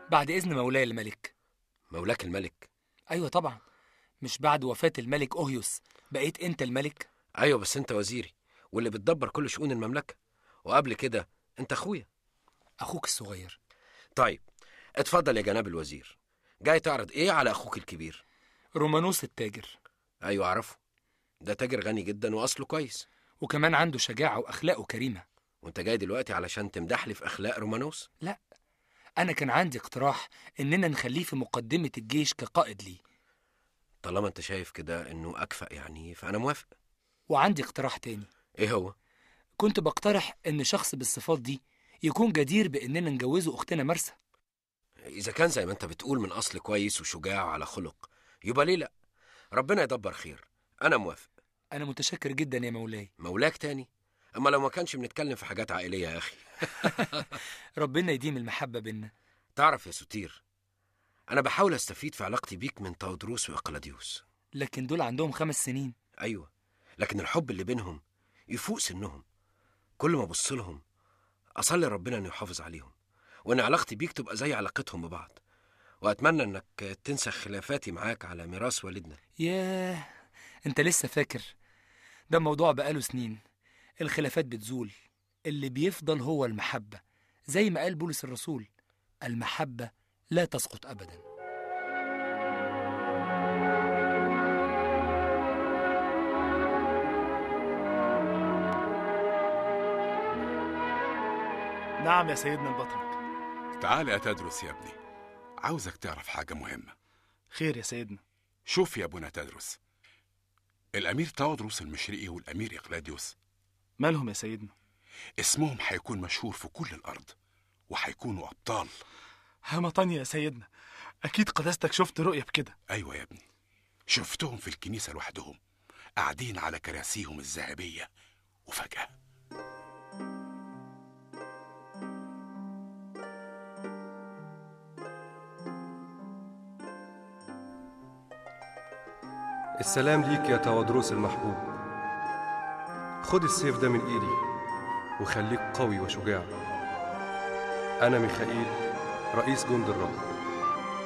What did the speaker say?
بعد إذن مولاي الملك مولاك الملك أيوة طبعا مش بعد وفاة الملك أوهيوس بقيت أنت الملك ايوه بس انت وزيري واللي بتدبر كل شؤون المملكه وقبل كده انت اخويا أخوك الصغير طيب اتفضل يا جناب الوزير جاي تعرض ايه على اخوك الكبير رومانوس التاجر ايوه اعرفه ده تاجر غني جدا واصله كويس وكمان عنده شجاعة وأخلاقه كريمة وانت جاي دلوقتي علشان تمدح لي في اخلاق رومانوس لا أنا كان عندي اقتراح إننا نخليه في مقدمة الجيش كقائد ليه طالما انت شايف كده انه اكفأ يعني فانا موافق وعندي اقتراح تاني ايه هو كنت بقترح إن شخص بالصفات دي يكون جدير بإننا نجوزه أختنا مرسى اذا كان زي ما انت بتقول من اصل كويس وشجاع وعلى خلق يبقى ليه لا ربنا يدبر خير انا موافق أنا متشكر جدا يا مولاي مولاك تاني اما لو ما كانش بنتكلم في حاجات عائليه يا اخي ربنا يديم المحبة بينا تعرف يا ستير انا بحاول استفيد في علاقتي بيك من تودروس واقلاديوس لكن دول عندهم خمس سنين ايوه لكن الحب اللي بينهم يفوق سنهم كل ما ابص لهم اصلي ربنا انه يحافظ عليهم وان علاقتي بيك تبقى زي علاقتهم ببعض واتمنى انك تنسى خلافاتي معاك على ميراث والدنا ياه انت لسه فاكر ده موضوع بقاله سنين الخلافات بتزول اللي بيفضل هو المحبة زي ما قال بولس الرسول المحبة لا تسقط أبدا نعم يا سيدنا البطرك تعال يا تدرس يا ابني عاوزك تعرف حاجة مهمة خير يا سيدنا شوف يا ابونا تدرس الأمير تودروس المشرقي والأمير إقلاديوس مالهم يا سيدنا اسمهم هيكون مشهور في كل الأرض وهيكونوا أبطال همطني يا سيدنا أكيد قداستك شفت رؤية بكده أيوة يا ابني شفتهم في الكنيسة لوحدهم قاعدين على كراسيهم الذهبية وفجأة السلام ليك يا تودروس المحبوب خد السيف ده من ايدي وخليك قوي وشجاع انا ميخائيل رئيس جند الرب